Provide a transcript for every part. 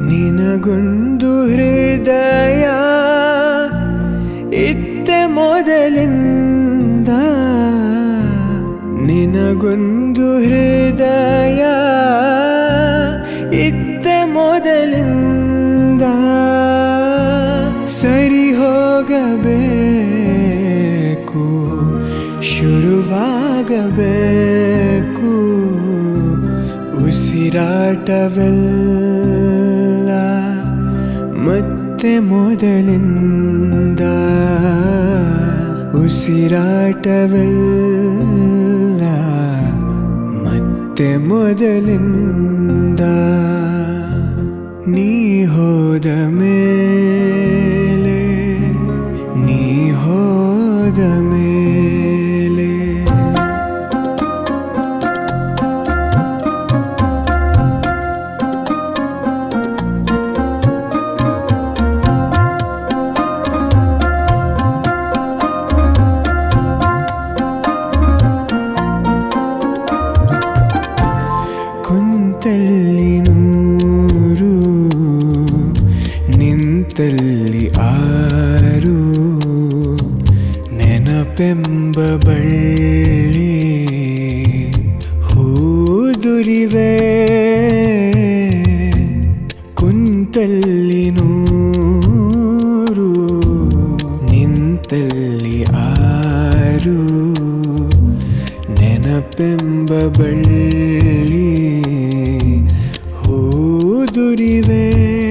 ನಿನಗೊಂದು ಹೃದಯ ಇತ್ತೆ ಮೊದಲಿಂದ ನಿನಗೊಂದು ಹೃದಯ ಇತ್ತೆ ಮೊದಲಿಂದ ಸರಿ ಹೋಗಬೇಕು ಶುರುವಾಗಬೇಕು ಉಸಿರಾಟವೆಲ್ಲ ಮತ್ತೆ ಮೊದಲಿಂದ ಉಸಿರಾಟವೆಲ್ಲ ಮತ್ತೆ ಮೊದಲಿಂದ ನೀ ಹೋದ ಮೇಲೆ ನೀ ಹೋದ ಮೇಲೆ ಕುಂತಲ್ಲಿ ನೂರು ನಿಂತಲ್ಲಿ ಆರು ನೆನಪೆಂಬ ಬಳ್ಳಿ ಹೂದುರಿವೆ ಕುಂತಲ್ಲಿ ನೂರು ನಿಂತಲ್ಲಿ ಆರು ನೆನಪೆಂಬ ಬಳ್ಳಿ ಹೂದುರಿವೆ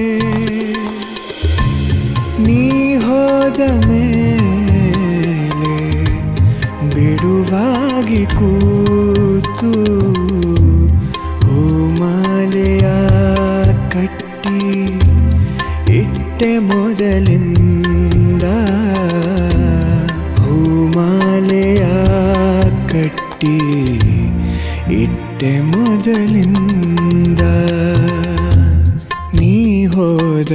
ನೀ ಹೋದ ಮೇಲೆ ಬಿಡುವಾಗಿ ಕೂತು ಹೂಮಾಲೆಯ ಕಟ್ಟಿ ಇಟ್ಟೆ ಮೊದಲಿಂದ ಹೂಮಾಲೆಯ ಕಟ್ಟಿ ಇಟ್ಟೆ ಮೊದಲಿಂದ ನೀ ಹೋದ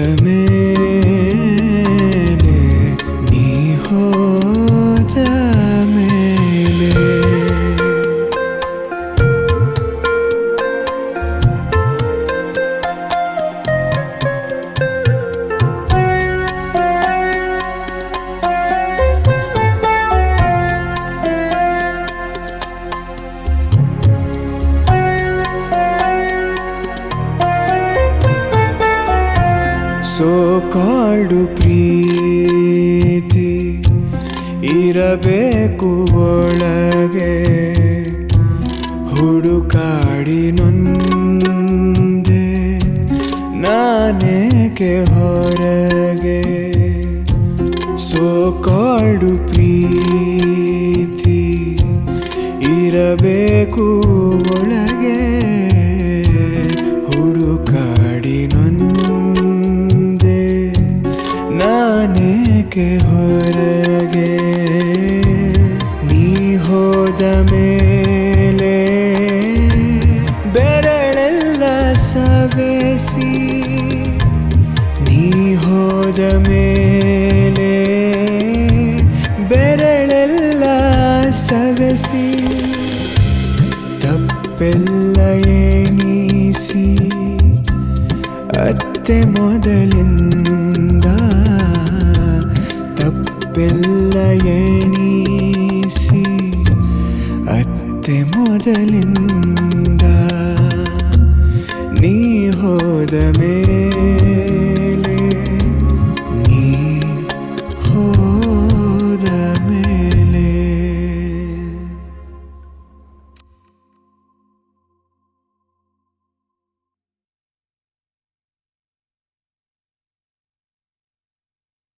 ಮೇಲೆ ನೀ ಹೋದ ಮೇಲೆ ಸೋಕಾಡು ಪ್ರೀತಿ ಇರಬೇಕು ಒಳಗೆ ಹುಡುಕಾಡಿ ನೊಂದೆ ನಾನೇಕೆ ಹೊರಗೆ ಸೋಕಾಡು ಪ್ರೀತಿ ಇರಬೇಕು ಒಳಗೆ ಹುಡುಕಾಡಿ ನೊಂದೆ ನಾನೇಕೆ ಹೊರಗೆ ನೀ ಹೋದ ಮೇಲೆ ಬೆರಳೆಲ್ಲ ಸವೆಸಿ ನೀ ಹೋದ ಮೇಲೆ ಬೆರಳೆಲ್ಲ ಸವೆಸಿ ತಪ್ಪೆಲ್ಲ ಎಣಿಸಿ ಅತ್ತೆ ಮೊದಲಿಂದ ತಪ್ಪೆಲ್ಲ ಎಣಿಸಿ ಅತ್ತೆ ಮೊದಲಿಂದ ನೀ ಹೋದ ಮೇಲೆ